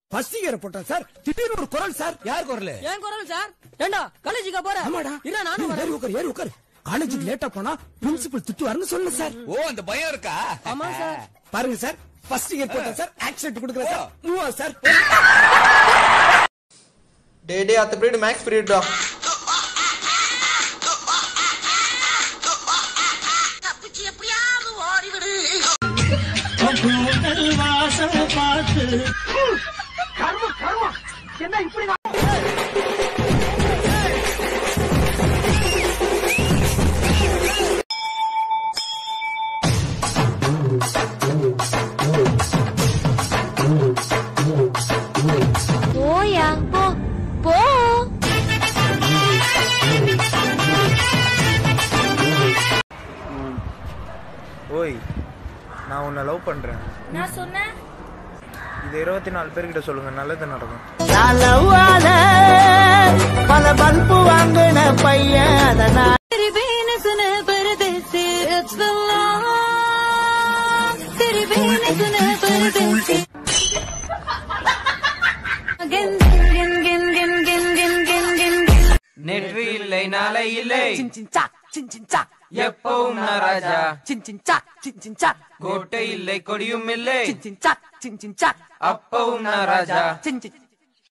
First year போட்டேன் sir திடீர்னு ஒரு குரல் சார் யார் குரல் ஏன் குரல் சார் ஏண்டா காலேஜுக்கா போற ஆமாடா இல்ல நானும் ஏறி வரேன் உட்கார் ஏறி உட்கார் காலேஜுக்கு லேட்டா போனா பிரின்சிபல் திட்டுவாருன்னு சொல்லு சார் ஓ அந்த பயம் இருக்கா ஆமா சார் பாருங்க சார் ஃபர்ஸ்ட் இயர் போட்டேன் சார் ஆக்சிடென்ட் கொடுக்குறேன் சார் மூவா சார் டே டே அடுத்த பீரியட் மேக்ஸ் பீரியட்டா போயா போ போ ஓய் நான் உன்னை லவ் பண்றேன் நான் சொன்னேன் இது இருபத்தி நாலு பேர்கிட்ட சொல்லுங்க நல்லது நடக்கும் பல பல்பு வாங்கின பையன் அதனால் तेरी बहन सुने परदेसी it's the law तेरी बहन सुने परदेसी Again, gin, gin, gin, gin, gin, gin, gin, gin. நேற்று இல்லை நாளை இல்லை சின் சின் சாக் சின் சின் சாக் எப்பவும் நான் ராஜா சின் சின் சாக் சின் சின் சாக் கோட்டை இல்லை கொடியும் இல்லை சின் சின் சாக் சின் சின் சாக் அப்பவும் நான் ராஜா சின் சின்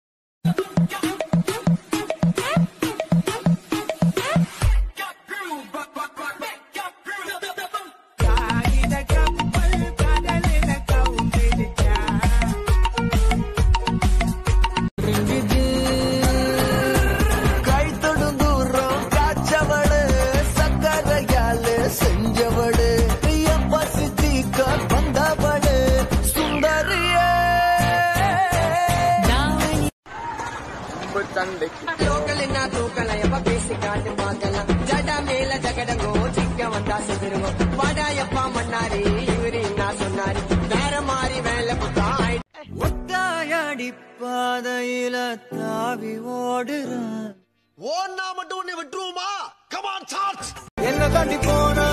கை தொடும் தூரம் காய்ச்சவடு சக்கரையால செஞ்சவடு பசி தீக்க வந்தவடு சுந்தரியே ஒத்தாயடி பாதையில தாவி ஓடுறான் ஓன்னா மட்டும் உன்னை விட்டுருவோமா கமான் சார்ஜ் என்ன காட்டி போனா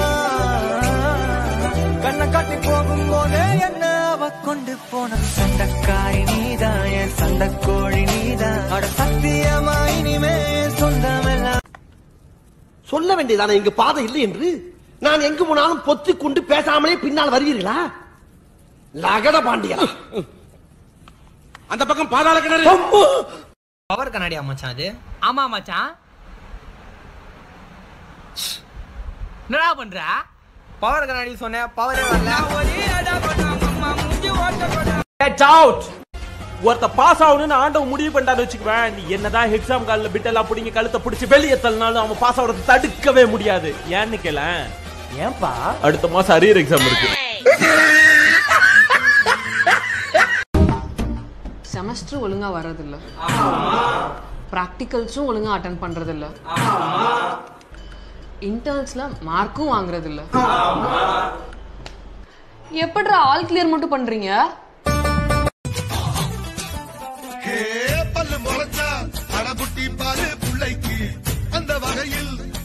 கண்ணை காட்டி போகும் போதே என்ன அவ கொண்டு போன சண்டக்காரி நீதான் என் சண்டக்கோழி நீதான் அட சத்தியமா இனிமே சொந்தமெல்லாம் சொல்ல வேண்டியதானே இங்கு பாதை இல்லை என்று நான் எங்கு போனாலும் பொத்தி கொண்டு பேசாமலே பின்னால் வருவீர்களா லகட பாண்டியா அந்த பக்கம் பாதாள கிணறு பவர் கண்ணாடியா மச்சான் அது ஆமா மச்சான் என்னடா பண்ற பவர் கண்ணாடி சொன்னேன் பவரே வரல கெட் அவுட் ஒருத்த பாஸ் ஆகணும்னு ஆண்டவன் முடிவு பண்ணிட்டான்னு வச்சுக்குவேன் நீ என்னதான் எக்ஸாம் காலில் பிட்டெல்லாம் பிடிங்க கழுத்தை பிடிச்சி வெளியே தள்ளினாலும் அவன் பாஸ் ஆகிறது தடுக்கவே முடியாது ஏன்னு கேள ஏன்பா அடுத்த மாசம் அரியர் எக்ஸாம் இருக்கு செமஸ்டர் ஒழுங்கா வர்றதில்ல ப்ராக்டிகல்ஸும் ஒழுங்கா அட்டன் பண்றதில்ல இன்டர்ன்ஸ்ல மார்க்கும் வாங்குறதில்ல எப்படிடா ஆல் கிளியர் மட்டும் பண்றீங்க பல்லு முளைச்சா அடபுட்டி பாரு புள்ளைக்கு அந்த வகையில்